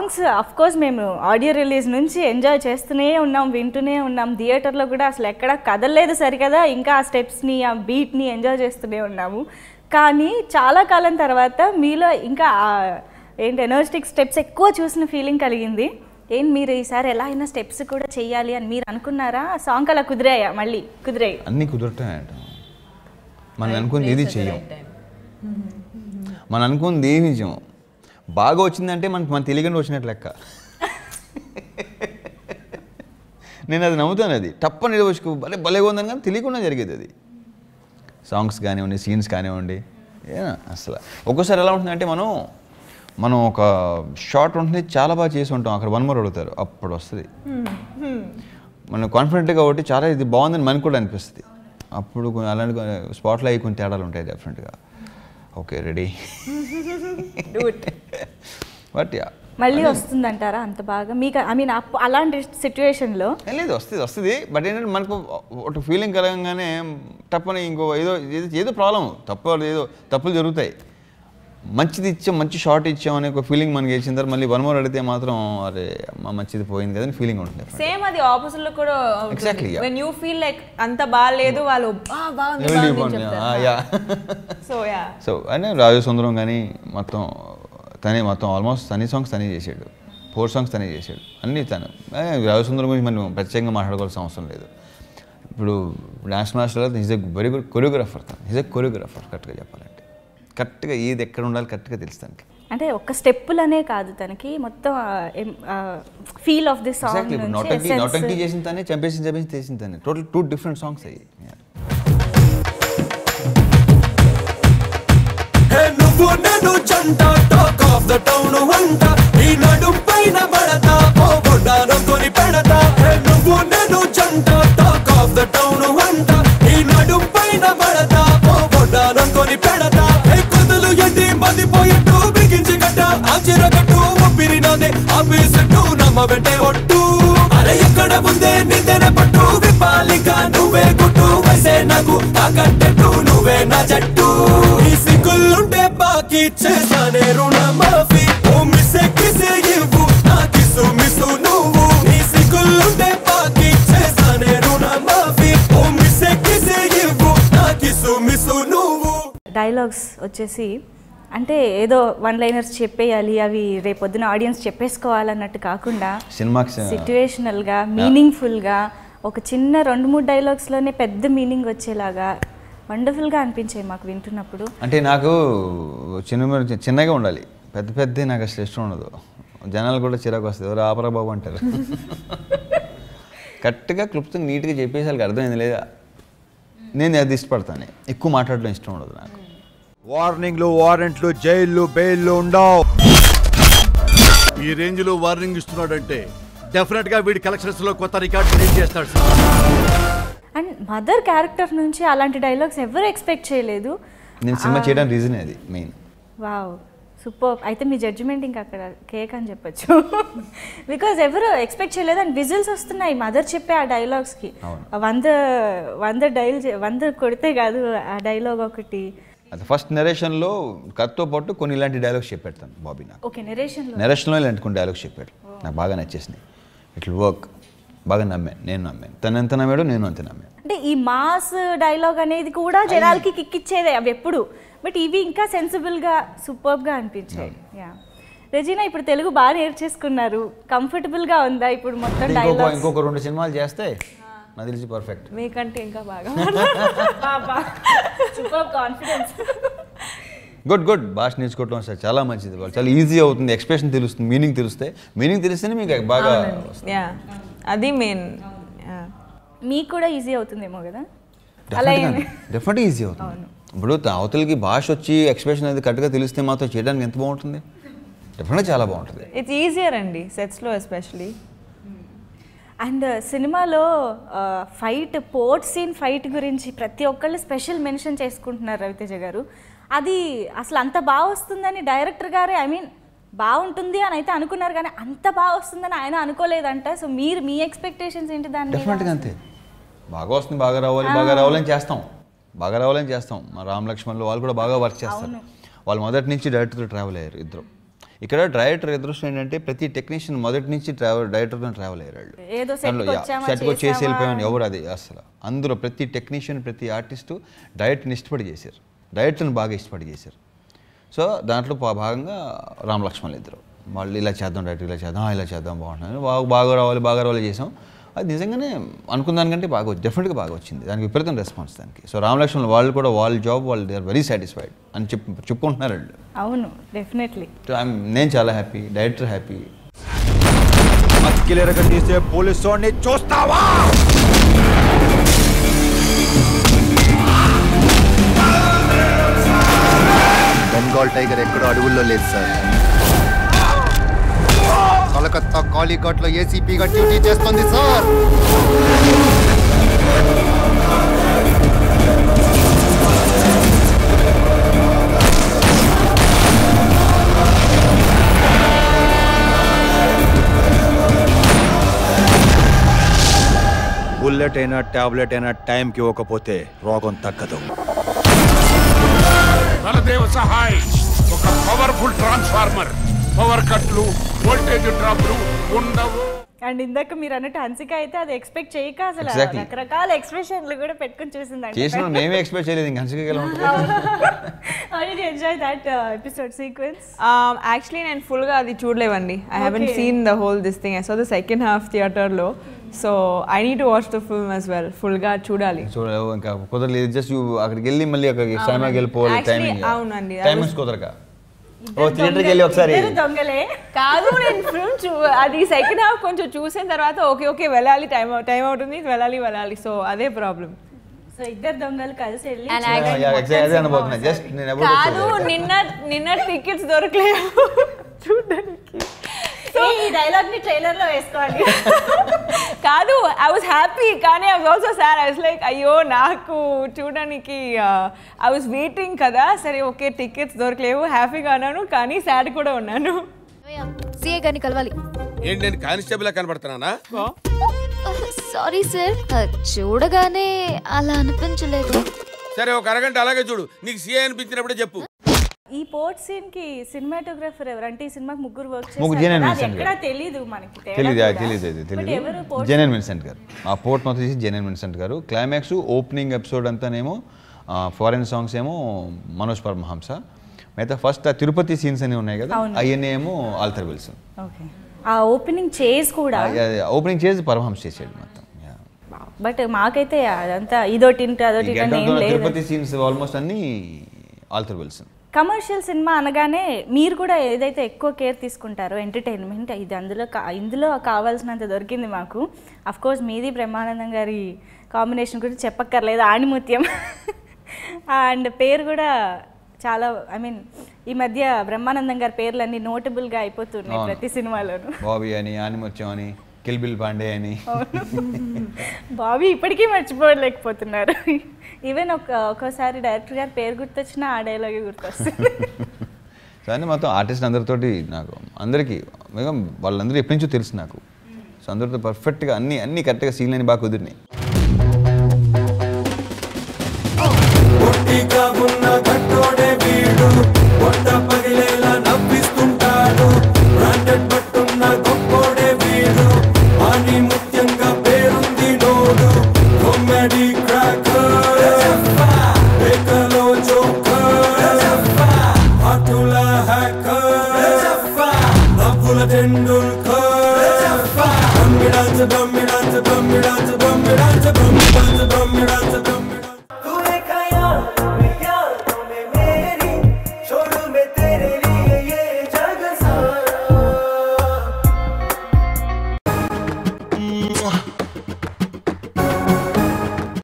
Songs of course మేము audio release నుంచి enjoy చేస్తూనే ఉన్నాం వింటూనే ఉన్నాం థియేటర్లో కూడా అసలు ఎక్కడ కదలలేదు సరికదా ఇంకా ఆ స్టెప్స్ని ఆ బీట్ని ఎంజాయ్ చేస్తూనే ఉన్నాము కానీ చాలా కాలం తర్వాత మీలో ఇంకా ఆ ఏంటి ఎనర్జెటిక్ స్టెప్స్ ఎక్కువ చూసిన ఫీలింగ్ కలిగింది ఏం మీరు ఈసారి ఎలా అయినా స్టెప్స్ కూడా చెయ్యాలి అని మీరు అనుకున్నారా ఆ సాంగ్ అలా కుదిరాయా మళ్ళీ కుదిరాయి అన్నీ కుదరటాయంట మనం అనుకుంది ఏది చెయ్యం మనం అనుకుంది ఏమి చెయ్యం బాగా వచ్చిందంటే మనకి మన తెలియకుండా వచ్చినట్టు లెక్క నేను అది నమ్ముతాను అది టప్పని నిలవచ్చుకు భలే భలేగా ఉందని కానీ తెలియకుండా జరిగేది అది సాంగ్స్ కానివ్వండి సీన్స్ కానివ్వండి ఏ అసలు ఒక్కోసారి ఎలా ఉంటుందంటే మనం మనం ఒక షార్ట్ ఉంటుంది చాలా బాగా చేసి ఉంటాం అక్కడ వన్ మోర్ అడుగుతారు అప్పుడు వస్తుంది మనం కాన్ఫిడెంట్గా ఒకటి చాలా ఇది బాగుందని మనకు కూడా అనిపిస్తుంది అప్పుడు కొన్ని అలాంటి స్పాట్లో అయ్యి కొన్ని తేడాలు ఉంటాయి డెఫినెట్గా ఓకే రెడీ బట్ యా మళ్ళీ వస్తుందంటారా అంత బాగా మీకు ఐ మీన్ అలాంటి సిచ్యువేషన్లో ఏం లేదు వస్తుంది వస్తుంది బట్ ఏంటంటే మనకు ఒక ఫీలింగ్ కలగంగానే తప్పని ఇంకో ఏదో ఏదో ఏదో ప్రాబ్లం తప్పు ఏదో తప్పులు జరుగుతాయి మంచిది ఇచ్చాం మంచి షార్ట్ ఇచ్చాం అనే ఒక ఫీలింగ్ మనకి వేసిన తర్వాత మళ్ళీ వన్ మోర్ అడిగితే మాత్రం అరే అమ్మ మంచిది పోయింది కదా అని ఫీలింగ్ ఉంటుంది సేమ్ అది ఆపోజిట్ లో కూడా Exactly, yeah. When you feel like అంత బాగాలేదు వాళ్ళు "ఆ, బాగుంది బాగుంది" అని చెప్తారు యా సో యా సో అంటే రాజు సుందరం కానీ మొత్తం తనే మొత్తం ఆల్మోస్ట్ తని సాంగ్స్ తనే చేసాడు ఫోర్ సాంగ్స్ తనే చేసాడు అన్నీ తను ఏ, రాజు సుందరం గురించి మనం ప్రత్యేకంగా మాట్లాడుకోవాల్సిన అవసరం లేదు ఇప్పుడు dance master is a very good choreographer తను ఈజ్ ఎ కొరియోగ్రాఫర్ కరెక్ట్గా చెప్పాలంటే కరెక్ట్గా ఏది ఎక్కడ ఉండాలి కరెక్ట్గా తెలుసు తనకి అంటే ఒక్క స్టెప్పులనే కాదు తనకి మొత్తం feel of the song exactly ఇప్పుడు నోటంకి నోటంకి చేసిన తనే చంపేసి చంపేసి చేసిన తనే టోటల్ టూ డిఫరెంట్ సాంగ్స్ అయ్యి హే నువ్వు నేను జంట టాక్ ఆఫ్ ద టౌన్ వంట ఈ నడుం పైన పడతా ఓ బొడ్డారం కొని పెడతా హే నువ్వు నేను జంట టాక్ ఆఫ్ ద టౌన్ వంట ఈ నడుం పైన పడతా ఓ బొడ్డారం కొని పెడతా హే కుదులు ఎట్టి మదిపోయేట్టు బిగించి గట్ట ఆచిర కట్టు ఊపిరి నాదే ఆపేసట్టు నమ్మ వెంటే ఒట్టు అరే ఎక్కడ ముందే నిద్ర పట్టు విపాలిక నువ్వే గుట్టు వసే నాకు తాకట్టెట్టు నువ్వే నా జట్టు ఈ సిగ్గులుంటే బాకీ చేసానే రుణ మాఫీ ఓ మిస్సే కిసే ఇవ్వు నా కిసు మిసు నువ్వు ఈ సిగ్గులుంటే బాకీ చేసానే రుణ మాఫీ ఓ మిస్సే కిసే ఇవ్వు నా కిసు మిసు నువ్వు డైలాగ్స్ వచ్చేసి అంటే ఏదో వన్ లైనర్స్ చెప్పేయాలి అవి రేపొద్దున ఆడియన్స్ చెప్పేసుకోవాలన్నట్టు కాకుండా సినిమాకి సిట్యుయేషనల్గా మీనింగ్ఫుల్గా ఒక చిన్న రెండు మూడు డైలాగ్స్లోనే పెద్ద మీనింగ్ వచ్చేలాగా వండర్ఫుల్గా అనిపించాయి మాకు వింటున్నప్పుడు అంటే నాకు చిన్న చిన్నగా ఉండాలి పెద్ద పెద్ద నాకు అసలు ఇష్టం ఉండదు జనాలు కూడా చిరాకు వస్తుంది ఎవరు ఆపరా బాబు అంటారు కరెక్ట్గా క్లుప్తంగా నీట్గా చెప్పేసి వాళ్ళకి అర్థమైంది లేదా నేను అది ఇష్టపడతాను ఎక్కువ మాట్లాడడం ఇష్టం ఉండదు నాకు వార్నింగ్లు వారెంట్లు జైళ్ళు బెయిల్లు ఉండవు ఈ రేంజ్ లో వార్నింగ్ ఇస్తున్నాడంటే డెఫినెట్ గా వీడి కలెక్షన్స్ లో కొత్త రికార్డ్ క్రియేట్ చేస్తాడు సార్ అండ్ మదర్ క్యారెక్టర్ నుంచి అలాంటి డైలాగ్స్ ఎవరు ఎక్స్పెక్ట్ చేయలేదు నేను సినిమా చేయడానికి రీజన్ అది మెయిన్ వావ్ సూపర్ అయితే మీ జడ్జిమెంట్ ఇంకా అక్కడ కేక్ అని చెప్పొచ్చు బికాజ్ ఎవరు ఎక్స్పెక్ట్ చేయలేదు అండ్ విజిల్స్ వస్తున్నాయి మదర్ చెప్పే ఆ డైలాగ్స్కి వంద వంద డైల్ వంద కొడితే కాదు ఆ డైలాగ్ ఒకటి అది ఫస్ట్ నెరేషన్లో కత్తో పాటు కొన్ని ఇలాంటి డైలాగ్స్ చెప్పాడు బాబీ నాకు ఓకే నెరేషన్లో నెరేషన్లో ఇలాంటి కొన్ని డైలాగ్స్ చెప్పాడు నాకు బాగా నచ్చేసినాయి ఇట్ వర్క్ బాగా నమ్మాను నేను నమ్మాను తను ఎంత నమ్మాడో నేను అంత నమ్మాను అంటే ఈ మాస్ డైలాగ్ అనేది కూడా జనాలకి కిక్ ఇచ్చేదే అవి ఎప్పుడు బట్ ఇవి ఇంకా సెన్సిబుల్గా సూపర్గా అనిపించాయి యా రెజీనా ఇప్పుడు తెలుగు బాగా నేర్చేసుకున్నారు కంఫర్టబుల్గా ఉందా ఇప్పుడు మొత్తం ఇంకొక డైలాగ్స్ ఇంకొక రెండు సినిమాలు చేస్తే నాకు తెలిసి పర్ఫెక్ట్ మీకంటే ఇంకా బాగా సూపర్ కాన్ఫిడెన్స్ గుడ్ గుడ్ భాష నేర్చుకోవటం అసలు చాలా మంచిది వాళ్ళు చాలా ఈజీ అవుతుంది ఎక్స్ప్రెషన్ తెలుస్తుంది మీనింగ్ తెలిస్తే మీనింగ్ తెలిస్తేనే మీకు బాగా యా అది మెయిన్ మీకు కూడా ఈజీ అవుతుందేమో కదా అలా ఏమి డెఫినెట్గా ఈజీ అవుతుంది ఇప్పుడు అవతలకి భాష వచ్చి ఎక్స్ప్రెషన్ అనేది కరెక్ట్గా తెలిస్తే మాత్రం చేయడానికి ఎంత బాగుంటుంది డెఫినెట్గా చాలా బాగుంటుంది ఇట్స్ ఈజియర్ అండి సెట్స్ లో ఎస్పెషలీ అండ్ సినిమాలో ఫైట్ పోర్ట్ సీన్ ఫైట్ గురించి ప్రతి ఒక్కళ్ళు స్పెషల్ మెన్షన్ చేసుకుంటున్నారు రవితేజ గారు అది అసలు అంత బాగా వస్తుందని డైరెక్టర్ గారే ఐ మీన్ బాగుంటుంది అని అయితే అనుకున్నారు కానీ అంత బాగా వస్తుందని ఆయన అనుకోలేదంట సో మీరు మీ ఎక్స్పెక్టేషన్స్ ఏంటి దాని మీద? డెఫినెట్గా అంతే బాగా వస్తుంది బాగా రావాలి బాగా రావాలని చేస్తాం బాగా రావాలని చేస్తాం మా రామ్ లక్ష్మణ్లు వాళ్ళు కూడా బాగా వర్క్ చేస్తారు వాళ్ళు మొదటి నుంచి డైరెక్టర్తో ట్రావెల్ అయ్యారు ఇద్దరు ఇక్కడ డైరెక్టర్ ఎదురుస్తూ ఏంటంటే ప్రతి టెక్నీషియన్ మొదటి నుంచి ట్రావెల్ డైరెక్టర్తో ట్రావెల్ అయ్యారు ఏదో set కి వచ్చామా, సెట్కి వచ్చేసి చేసామా వెళ్ళిపోయామని ఎవరు అది అసలు అందులో ప్రతి టెక్నీషియన్ ప్రతి ఆర్టిస్టు డైరెక్ట్ని ఇష్టపడి చేశారు డైరెక్టర్ని బాగా ఇష్టపడి చేశారు సో దాంట్లో పా- భాగంగా రామ్ లక్ష్మణ్ ఇద్దరు వాళ్ళు ఇలా చేద్దాం డైరెక్టర్ ఇలా చేద్దాం ఆ, ఇలా చేద్దాం బాగుంటుంది బాగా బాగా రావాలి బాగా రావాలి చేసాం అది నిజంగానే అనుకున్న దానికంటే బాగా డెఫినెట్గా బాగా వచ్చింది దానికి విపరీతం రెస్పాన్స్ దానికి సో రామ్ లక్ష్మణ్ వాళ్ళు కూడా వాళ్ళ జాబ్ వాళ్ళు దే ఆర్ వెరీ సాటిస్ఫైడ్ అని చెప్పు చెప్పుకుంటున్నారు వాళ్ళు అవును డెఫినెట్లీ So, I'm- నేను చాలా హ్యాపీ డైరెక్టర్ హ్యాపీ అక్కిలేరగ తీసే పోలీసు వాడిని చూస్తావా బెంగాల్ టైగర్ ఎక్కడో అడవుల్లో లేదు సార్ కలకత్తా కాళీఘాట్లో ఏసీపీగా డ్యూటీ చేస్తుంది సార్ బుల్లెట్ అయినా టాబ్లెట్ అయినా టైంకి ఇవ్వకపోతే రోగం తగ్గదు బలదేవ సహాయ్ ఒక పవర్ఫుల్ ట్రాన్స్ఫార్మర్ పవర్ కట్లు వోల్టేజ్ డ్రాప్లు ఉండవు అండ్ ఇందాక మీరు అన్నట్టు హన్సిక అయితే అది ఎక్స్పెక్ట్ చేయక అసలు Exactly. రకరకాల ఎక్స్ప్రెషన్లు కూడా పెట్టుకుని చూసిందండి చేసిన మేమే ఎక్స్పెక్ట్ చేయలేదు ఇంకా హన్సిక ఎలా ఉంటుంది enjoy that episode sequence actually నేను ఫుల్గా అది చూడలేవండి I haven Okay. Seen the whole this thing I saw the second half థియేటర్లో so I need to watch the film as well ఫుల్గా చూడాలి చూడ ఇంకా కుదరలేదు జస్ట్ అక్కడికి వెళ్ళి మళ్ళీ అక్కడికి సినిమాకి వెళ్ళిపోవాలి Actually, టైమింగ్ అవునండి. టైమింగ్స్ కుదరక ఓ థియేటర్కి వెళ్ళి ఒకసారి ఇద్దరు దొంగలే కాదు నేను ఫిల్మ్ చూ అది సెకండ్ హాఫ్ కొంచెం చూసిన తర్వాత ఓకే ఓకే వెళ్ళాలి టైం టైం అవుతుంది వెళ్ళాలి వెళ్ళాలి సో అదే ప్రాబ్లం సో ఇద్దరు దొంగలు కలిసి వెళ్ళి And Yeah, yeah, exactly అదే అనబోతున్నా జస్ట్ నేను ఎవరు కాదు నిన్న నిన్న టికెట్స్ దొరకలేవు చూడడానికి ఏ, ఈ డైలాగ్ ని ట్రైలర్ లో వేసుకోవాలి కాదు ఐ వాజ్ హ్యాపీ కానీ I was also sir I was like అయ్యో నాకు చూడడానికి ఐ వాజ్ వెయిటింగ్ కదా సరే ఓకే టికెట్స్ దొరకలేవు హ్యాపీగా ఉన్నాను కానీ సాడ్ కూడా ఉన్నాను సీఏ గారిని కలవాలి ఏంటి నేను కానిస్టేబుల్ కనబడుతున్నానా సారీ సార్ చూడగానే అలా అనిపించలేదు సరే ఒక అరగంట అలాగే చూడు నీకు సీఏ అనిపించినప్పుడే చెప్పు ఈ పోర్ట్ సీన్ కి సినిమాటోగ్రఫర్ ఎవరు అంటే ఈ సినిమాకి ముగ్గురు వర్క్ ముగ్గురు జెనెన్ విన్సెంట్ ఎక్కడ గారు. తెలీదు మనకి తేడా తెలీదు కూడా. తెలీదు అది But ఎవరు తెలీదు port జెనెన్ విన్సెంట్ గారు ఆ పోర్ట్ మొత్తం తీసి జెనెన్ Vincent garu climax opening episode అంతానేమో ఫారెన్ సాంగ్స్ ఏమో మనోజ్ పరమహంస మిగతా ఫస్ట్ ఆ తిరుపతి సీన్స్ అని ఉన్నాయి కదా అవన్నీ ఏమో ఆల్తర్ విల్సన్ ఓకే ఆ ఓపెనింగ్ చేస్ కూడా ఓపెనింగ్ చేసి పరమహంస చేసాడు మొత్తం yeah. బట్ మాకైతే అదంతా ఇదోటి ఇంటి ఈ అదొటి గంట ఏం లేదు తిరుపతి సీన్స్ ఆల్మోస్ట్ అన్ని ఆల్తర్ విల్సన్ కమర్షియల్ సినిమా అనగానే మీరు కూడా ఏదైతే ఎక్కువ కేర్ తీసుకుంటారో ఎంటర్టైన్మెంట్ ఇది అందులో కా- ఇందులో కావాల్సినంత దొరికింది మాకు అఫ్ కోర్స్ మీది బ్రహ్మానందం గారి కాంబినేషన్ గురించి చెప్పక్కర్లేదు ఆణిముత్యం అండ్ పేరు కూడా చాలా ఐ మీన్ ఈ మధ్య బ్రహ్మానందం గారి పేర్లు అన్ని నోటబుల్గా అయిపోతున్నాయి అవును. ప్రతి సినిమాలోనూ బాబీ అని ఆనిముత్యం అని కిల్బిల్ పాండే అని బాబీ ఇప్పటికీ మర్చిపోలేకపోతున్నారు ఈవెన్ ఒక ఒక్కోసారి డైరెక్టర్ గారి పేరు గుర్తొచ్చినా ఆ డైలాగే గుర్తొస్తుంది సో అన్నీ మొత్తం ఆర్టిస్ట్ అందరితోటి నాకు అందరికీ మిగతా వాళ్ళందరూ ఎప్పటి నుంచో తెలుసు నాకు సో అందరితో పర్ఫెక్ట్గా అన్ని అన్ని కరెక్ట్గా సీన్ అని బాగా కుదిరినాయి పొట్టిగా ఉన్న గట్టోడే వీడు పొట్ట పగిలేలా నవ్విస్తుంటాడు బ్రాండెడ్ పట్టున్న గొప్పోడే వీడు అని ముత్యంగా పేరుంది నోడు కొమ్మెడి క్రాకర్ బేకలో జోకర్ అటుల హ్యాకర్ నవ్వుల Tendulkar dummy dance dummy dance dummy dance